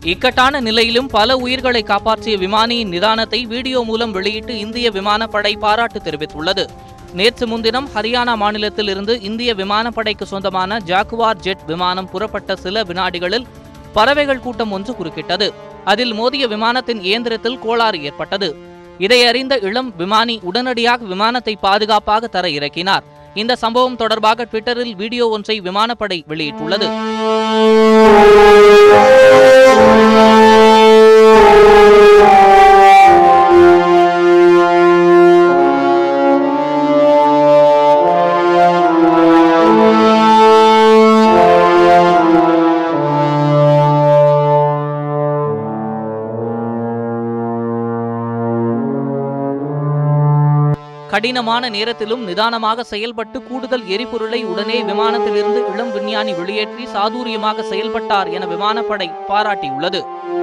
இக்கட்டான நிலையிலும் பல உயிர்களை காப்பாற்றிய விமானியின் நிதானத்தை வீடியோ மூலம் வெளியிட்டு இந்திய விமானப்படை பாராட்டு தெரிவித்துள்ளது நேற்று முன்தினம் ஹரியானா மாநிலத்தில் இருந்து இந்திய விமானப்படைக்கு சொந்தமான ஜாக்குவார் ஜெட் விமானம் புறப்பட்ட சில வினாடிகளில் பறவைகள் கூட்டம் ஒன்று குறுக்கிட்டது அதில் மோதிய விமானத்தின் இயந்திரத்தில் கோளாறு ஏற்பட்டது இதை அறிந்த இளம் விமானி உடனடியாக விமானத்தை பாதுகாப்பாக தர இறக்கினார் இந்த சம்பவம் தொடர்பாக ட்விட்டரில் வீடியோ ஒன்றை விமானப்படை வெளியிட்டுள்ளது கடினமான நேரத்திலும் நிதானமாக செயல்பட்டு கூடுதல் எரிபொருளை உடனே விமானத்திலிருந்து இளம் விஞ்ஞானி வெளியேற்றி சாதுரியமாக செயல்பட்டார் என விமானப்படை பாராட்டியுள்ளது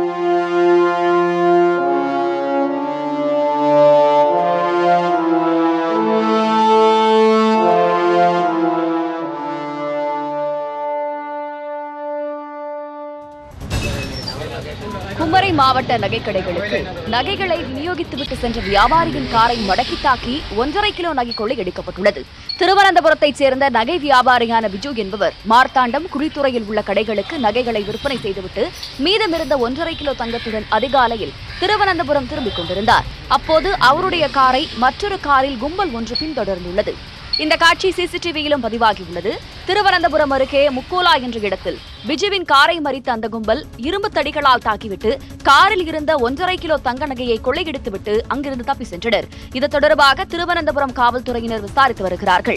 குமரி மாவட்ட நகைக்கடைகளுக்கு நகைகளை விநியோகித்துவிட்டு சென்ற வியாபாரியின் காரை மடக்கி தாக்கி ஒன்றரை கிலோ நகை கொள்ளை எடுக்கப்பட்டுள்ளது திருவனந்தபுரத்தைச் சேர்ந்த நகை வியாபாரியான விஜு என்பவர் மார்த்தாண்டம் குழித்துறையில் உள்ள கடைகளுக்கு நகைகளை விற்பனை செய்துவிட்டு மீதமிருந்த ஒன்றரை கிலோ தங்கத்துடன் அதிகாலையில் திருவனந்தபுரம் திரும்பிக் கொண்டிருந்தார் அப்போது அவருடைய காரை மற்றொரு காரில் கும்பல் ஒன்று பின்தொடர்ந்துள்ளது இந்த காட்சி சிசிடிவியிலும் பதிவாகியுள்ளது திருவனந்தபுரம் அருகே முக்கோலா என்ற இடத்தில் விஜுவின் காரை மறித்த அந்த கும்பல் இரும்பு தடிகளால் தாக்கிவிட்டு காரில் இருந்த ஒன்றரை கிலோ தங்க நகையை கொள்ளையடித்துவிட்டு அங்கிருந்து தப்பி சென்றனர் இது தொடர்பாக திருவனந்தபுரம் காவல்துறையினர் விசாரித்து வருகிறார்கள்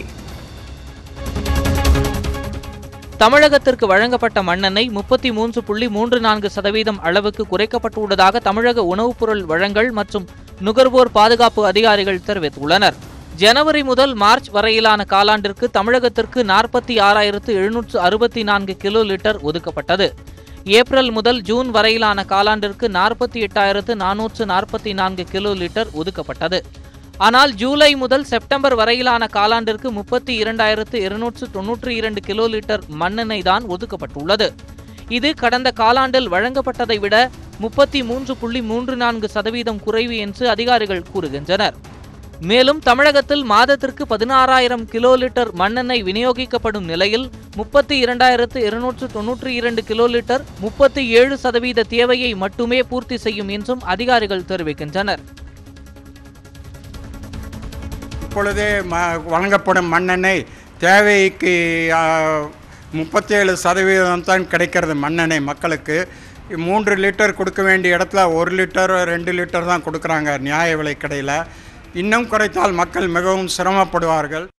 தமிழகத்திற்கு வழங்கப்பட்ட மண்ணெண்ணெய் முப்பத்தி மூன்று புள்ளி மூன்று நான்கு சதவீதம் அளவுக்கு குறைக்கப்பட்டுள்ளதாக தமிழக உணவுப் பொருள் வழங்கல் மற்றும் நுகர்வோர் பாதுகாப்பு அதிகாரிகள் தெரிவித்துள்ளனர் ஜனவரி முதல் மார்ச் வரையிலான காலாண்டிற்கு தமிழகத்திற்கு நாற்பத்தி ஆறாயிரத்து எழுநூற்று அறுபத்தி நான்கு கிலோ லிட்டர் ஒதுக்கப்பட்டது ஏப்ரல் முதல் ஜூன் வரையிலான காலாண்டிற்கு நாற்பத்தி எட்டாயிரத்து நானூற்று நாற்பத்தி நான்கு கிலோ லிட்டர் ஒதுக்கப்பட்டது ஆனால் ஜூலை முதல் செப்டம்பர் வரையிலான காலாண்டிற்கு முப்பத்தி இரண்டாயிரத்து இருநூற்று தொன்னூற்றி இரண்டு கிலோ லிட்டர் மண்ணெண்ணெய் தான் ஒதுக்கப்பட்டுள்ளது இது கடந்த காலாண்டில் வழங்கப்பட்டதை விட முப்பத்தி மூன்று புள்ளி மூன்று நான்கு சதவீதம் குறைவு என்று அதிகாரிகள் கூறுகின்றனர் மேலும் தமிழகத்தில் மாதத்திற்கு பதினாறாயிரம் கிலோ லிட்டர் மண்ணெண்ணெய் விநியோகிக்கப்படும் நிலையில் முப்பத்தி இரண்டாயிரத்து இருநூற்று தொன்னூற்றி இரண்டு கிலோ லிட்டர் முப்பத்தி ஏழு சதவீத தேவையை மட்டுமே பூர்த்தி செய்யும் என்றும் அதிகாரிகள் தெரிவிக்கின்றனர் இப்பொழுதே ம வழங்கப்படும் மண்ணெண்ணெய் தேவைக்கு முப்பத்தேழு சதவீதம் தான் கிடைக்கிறது மண்ணெண்ணெய் மக்களுக்கு மூன்று லிட்டர் கொடுக்க வேண்டிய இடத்துல ஒரு லிட்டர் ரெண்டு லிட்டர் தான் கொடுக்குறாங்க நியாய விலை கடையில் இன்னும் குறைத்தால் மக்கள் மிகவும் சிரமப்படுவார்கள்